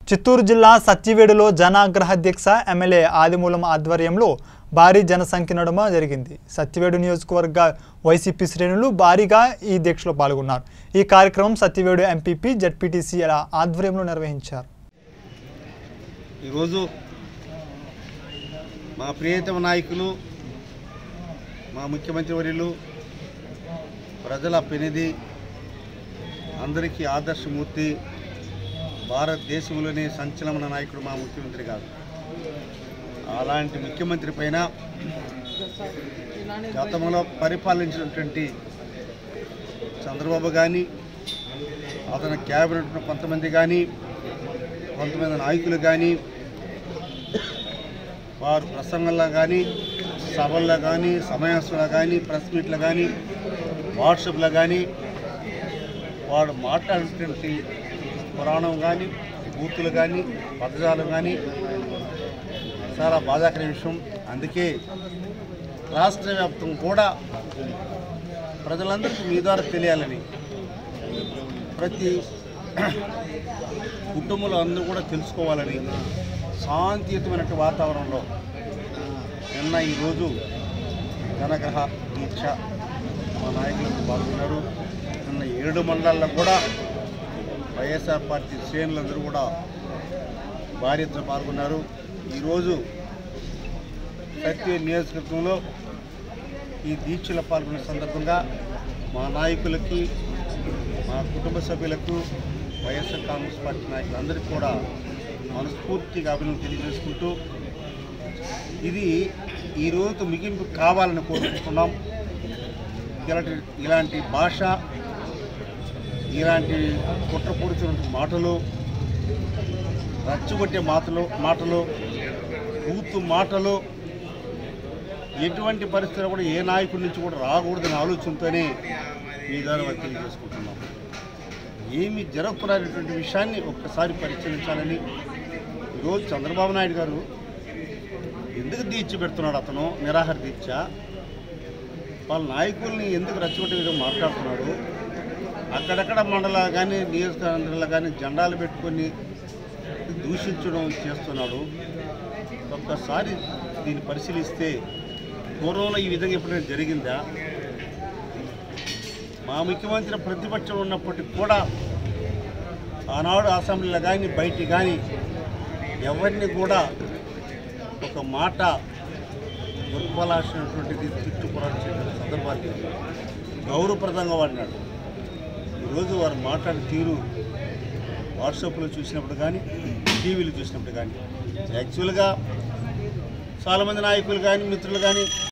చిత్తూరు జిల్లా సత్యవేడులో జనాగ్రహ దీక్ష ఎమ్మెల్యే ఆదిమూలం ఆధ్వర్యంలో భారీ జనసంఖ్య నడుమ జరిగింది సత్యవేడు నియోజకవర్గ వైసీపీ శ్రేణులు భారీగా ఈ దీక్షలో పాల్గొన్నారు ఈ కార్యక్రమం సత్యవేడు ఎంపీపీ జడ్పీటీసీల ఆధ్వర్యంలో నిర్వహించారు ఈరోజు మా ప్రియతమ నాయకులు మా ముఖ్యమంత్రి వర్యులు ప్రజల పెనిది అందరికీ ఆదర్శమూర్తి భారతదేశంలోనే సంచలన నాయకుడు మా ముఖ్యమంత్రి గారు అలాంటి ముఖ్యమంత్రి పైన గతంలో పరిపాలించినటువంటి చంద్రబాబు కానీ అతని క్యాబినెట్ కొంతమంది కానీ కొంతమంది నాయకులు కానీ వారు ప్రసంగంలో కానీ సభల్లో కానీ సమావేశంలో కానీ ప్రెస్ మీట్లో కానీ వాట్సాప్లో కానీ వాడు మాట్లాడేటువంటి పురాణం కానీ బూతులు కానీ పదజాలం కానీ చాలా బాధాకర విషయం అందుకే రాష్ట్ర వ్యాప్తం కూడా ప్రజలందరికీ మీ ద్వారా తెలియాలని ప్రతి కుటుంబంలో అందరూ కూడా తెలుసుకోవాలని శాంతియుతమైనటువంటి వాతావరణంలో నిన్న ఈరోజు జనగ్రహ దీక్ష మా నాయకులకు పాల్గొన్నారు నిన్న ఏడు మండలాల్లో కూడా వైఎస్ఆర్ పార్టీ శ్రేణులందరూ కూడా భారీ ఎత్తున పాల్గొన్నారు ఈరోజు సత్య నియోజకవర్గంలో ఈ దీక్షలో పాల్గొనే సందర్భంగా మా నాయకులకి మా కుటుంబ సభ్యులకు వైఎస్ఆర్ కాంగ్రెస్ పార్టీ నాయకులందరికీ కూడా మనస్ఫూర్తిగా అభినందన తెలియజేసుకుంటూ ఇది ఈ రోజు ముగింపు కావాలని కోరుకుంటున్నాం ఇలాంటి ఇలాంటి భాష ఇలాంటి కుట్రపూరిత మాటలు రచ్చగొట్టే మాటలు మాటలు కూతు మాటలు ఎటువంటి పరిస్థితులు కూడా ఏ నాయకుడి నుంచి కూడా రాకూడదనే ఆలోచనతోనే మీ ద్వారా వారు తెలియజేసుకుంటున్నాం ఏమి జరుగుతున్నటువంటి విషయాన్ని ఒక్కసారి పరిశీలించాలని ఈరోజు చంద్రబాబు నాయుడు గారు ఎందుకు దీక్ష పెడుతున్నాడు అతను నిరాహార దీక్ష వాళ్ళ నాయకుల్ని ఎందుకు రెచ్చగొట్టే విధంగా మాట్లాడుతున్నాడు అక్కడక్కడ మండల కానీ నియోజకవర్గాల్లో కానీ జెండాలు పెట్టుకొని దూషించడం చేస్తున్నాడు ఒక్కసారి దీన్ని పరిశీలిస్తే పూర్వంలో ఈ విధంగా ఎప్పుడైనా జరిగిందా మా ముఖ్యమంత్రి ప్రతిపక్షం ఉన్నప్పటికీ కూడా ఆనాడు అసెంబ్లీలో కానీ బయట కానీ ఎవరిని కూడా ఒక మాట దుర్బలాసినటువంటిది తిట్టుకురాడు చేయడం సందర్భాలు లేవు. గౌరవప్రదంగా వాడినాడు ఈరోజు వారు మాట్లాడే తీరు వాట్సాప్లో చూసినప్పుడు కానీ టీవీలో చూసినప్పుడు కానీ యాక్చువల్గా చాలామంది నాయకులు కానీ మిత్రులు కానీ